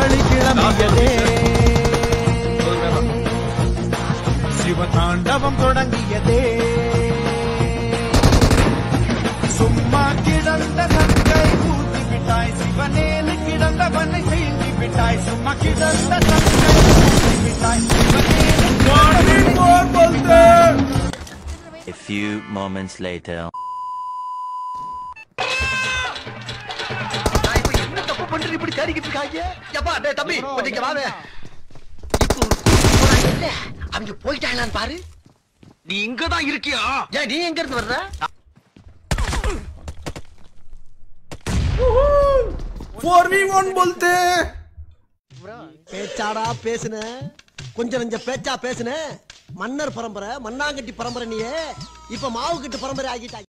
வழி கிளம்பியதே சிவதாண்டவம் தொடங்கியதே சும்மா கிடந்த சங்கை ஊத்தி விட்டாய் சிவனேனு கிடந்தவனை சீண்டி விட்டாய் சும்மா கிடந்த சங்கை ஊத்தி விட்டாய் சிவனேனு A few moments later. நான் இப்ப என்ன தப்பு பண்றேன் இப்படி தேடிக்கிட்டு இருக்காங்க எப்பா டேய் தம்பி கொஞ்சம் இங்க வாவே இப்போ ஒரு கூட்டிட்டு போறாங்கல்ல, அவங்க போயிட்டாங்களான்னு பாரு நீ இங்க தான் இருக்கியா ஏன் நீ எங்க இருந்து வர்ற பேச்சாடா பேசுன கொஞ்சம் நெஞ்ச பேச்சா பேசுன மன்னர் பரம்பரை மண்ணாங்கட்டி பரம்பரை நீயே இப்ப மாவு கட்டு பரம்பரை ஆகிட்டாய்